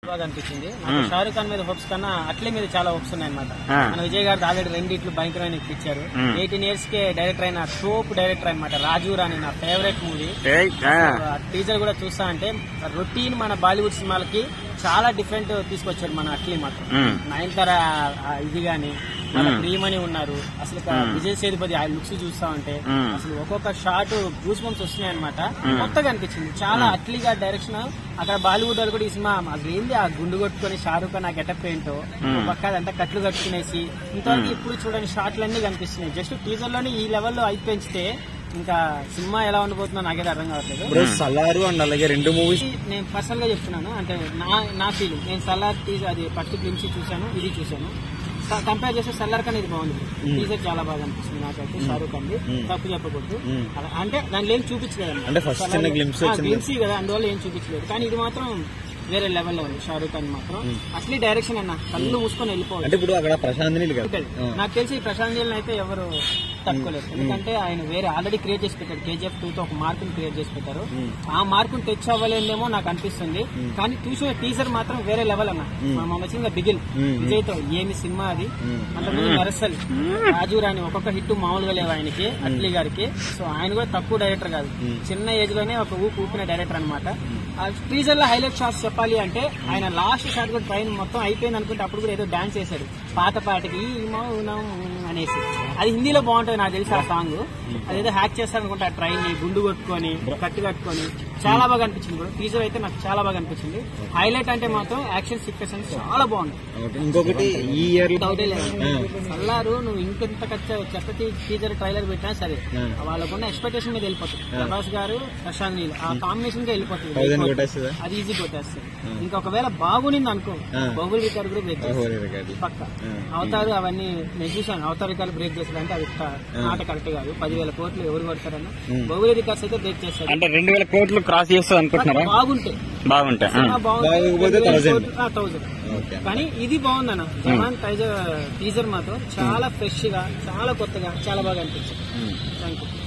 బాగా అనిపించింది నాకు షారుఖ్ ఖాన్ మీద హోప్స్ కన్నా అట్లే మీద చాలా హోప్స్ ఉన్నాయి అనమాట ఆ. మన విజయ్ గారు ఆల్రెడీ రెండిట్లు భయంకరమైన ఇప్పించారు మ్. ఎయిటీన్ ఇయర్స్ కే డైరెక్టర్ అయిన టోప్ డైరెక్టర్ అనమాట రాజు రాణి నా ఫేవరెట్ మూవీ ఏయ్, ఆ. టీజర్ కూడా చూస్తా అంటే రొటీన్ మన బాలీవుడ్ సినిమాలకి చాలా డిఫరెంట్ తీసుకొచ్చాడు మన అట్లీ మాత్రం మ్. నయనతార ఆ ఇది గాని మన మ్. ప్రియమణి ఉన్నారు అసలు ఇక మ్. విజయ్ సేతుపతి ఆ లుక్స్ చూస్తా ఉంటే మ్. అసలు ఒక్కొక్క షాట్ గూస్ బంప్స్ వస్తున్నాయి అనమాట మ్. కొత్తగా అనిపించింది చాలా అట్లీగా డైరెక్షన్ అక్కడ బాలీవుడ్ వాళ్ళు కూడా ఈ సినిమా అసలు ఏంది ఆ గుండు కొట్టుకొని షారూఖ్ ఖాన్ ఆ గెటప్ ఏంటో మ్. ఒక పక్క అదంతా కట్లు కట్టుకునేసి ఇంతవరకు ఇప్పుడు చూడని షాట్లన్నీ కనిపిస్తున్నాయి జస్ట్ టీజర్ లోనే ఈ లెవెల్లో హైప్ పెంచితే ఇంకా సినిమా ఎలా ఉండబోతుందో నాకైతే అర్థం కావట్లేదు ఇప్పుడు సలారు అండ్ అలాగే రెండు మూవీస్ నేను పర్సనల్ గా చెప్తున్నాను అంటే నా నా ఫీలింగ్ నేను సల్లార్ టీజర్ అది ఫస్ట్ గ్లిమ్స్ చూశాను ఇది చూశాను కంపేర్ చేస్తే సల్లార్ కన్నా ఇది బాగుంది టీజర్ చాలా బాగా అనిపిస్తుంది నాకైతే షారూఖ్ ఖాన్ మ్మ్. తప్పు చెప్పకూడదు మ్మ్. అలా- అంటే దాంట్లో ఏం చూపించలేదు అంటే first చిన్న glimpse వచ్చింది. గ్లిమ్స్ కదా అందువల్ల ఏం చూపించలేదు కానీ ఇది మాత్రం వేరే లెవెల్లో ఉంది షారూఖ్ ఖాన్ మాత్రం అసలీ డైరెక్షన్ అన్న కళ్ళు మూసుకొని వెళ్ళిపోవాలి అంటే ఇప్పుడు అక్కడ ప్రశాంత్ నీళ్ళు కదా ఉంటుంది. నాకు తెలిసి ఈ ప్రశాంత్ నీల్ అయితే ఎవరు తట్టుకోలేరు ఎందుకంటే ఆయన వేరే ఆల్రెడీ క్రియేట్ చేసి పెట్టారు కేజీఎఫ్ టూ తో ఒక మార్కుని క్రియేట్ చేసి పెట్టారు ఆ మార్కుని టచ్ అవ్వలేదేమో నాకు అనిపిస్తుంది కానీ చూసిన టీజర్ మాత్రం వేరే లెవెల్ అన్న మనం వచ్చింది బిగిల్ విజయ్ తో ఏమి సినిమా అది అంతకుముందు మెరసల్ రాజు రాని ఒక్కొక్క హిట్ మామూలుగా లేవు ఆయనకి అట్లీ గారికి సో ఆయన కూడా తక్కువ డైరెక్టర్ కాదు చిన్న ఏజ్ లోనే ఒక ఊపు ఊపిన డైరెక్టర్ అనమాట ఆ టీజర్ లో హైలైట్ షాట్స్ చెప్పాలి అంటే ఆయన లాస్ట్ షాట్ కూడా ట్రైన్ మొత్తం అయిపోయింది అనుకుంటే అప్పుడు కూడా ఏదో డాన్స్ చేశాడు పాత పాటకి ఈ మౌనం అనేసి అది హిందీలో బాగుంటుంది నాకు తెలిసి ఆ సాంగ్ అదేదో హ్యాక్ చేస్తారు అనుకుంటే ఆ ట్రైన్ ని గుండు కొట్టుకొని కట్టు కట్టుకొని చాలా బాగా అనిపించింది కూడా టీజర్ అయితే నాకు చాలా బాగా అనిపించింది హైలైట్ అంటే మాత్రం యాక్షన్ సీక్వెన్స్ చాలా బాగుంది ఓకే. ఇంకొకటి ఈ ఇయర్ డౌటే లేదు సల్లారు నువ్వు ఇంకెంత ఖర్చు చెత్త టీజర్ ట్రైలర్ పెట్టినా సరే వాళ్ళకున్న ఎక్స్పెక్టేషన్ మీద వెళ్ళిపోతుంది ప్రభాస్ గారు ప్రశాంత్ నీల్ ఆ కాంబినేషన్ గా వెళ్ళిపోతుంది థౌసండ్ కొట్టేస్తుందా అది ఈజీ కొట్టేస్తుంది ఇంకా ఒకవేళ బాగునింది అనుకో ఆ. బహుళ రికార్డు కూడా బ్రేక్ చేస్తుంది ఓహో, రికార్డు. పక్క ఆ. అవతారు అవన్నీ నేను చూసాను అవతార రికార్డు బ్రేక్ చేస్తారు అంటే అది క- మాట కరెక్ట్ కాదు పదివేల కోట్లు ఎవరు కొడతారన్న బహుళ రికార్డ్స్ అయితే బ్రేక్ చేస్తారు అంటే రెండు వేల కోట్లు క్రాస్ చేస్తుంది అనుకుంటున్నారా బాగుంటే బాగుంటాయి ఆ. సినిమా బాగోకపోతే thousand. థౌసండ్ ఓకే కానీ ఇది బాగుందన్న జవాన్ టైజర్ టీజర్ మాత్రం చాలా ఫ్రెష్ గా చాలా కొత్తగా చాలా బాగా అనిపించింది థ్యాంక్ యూ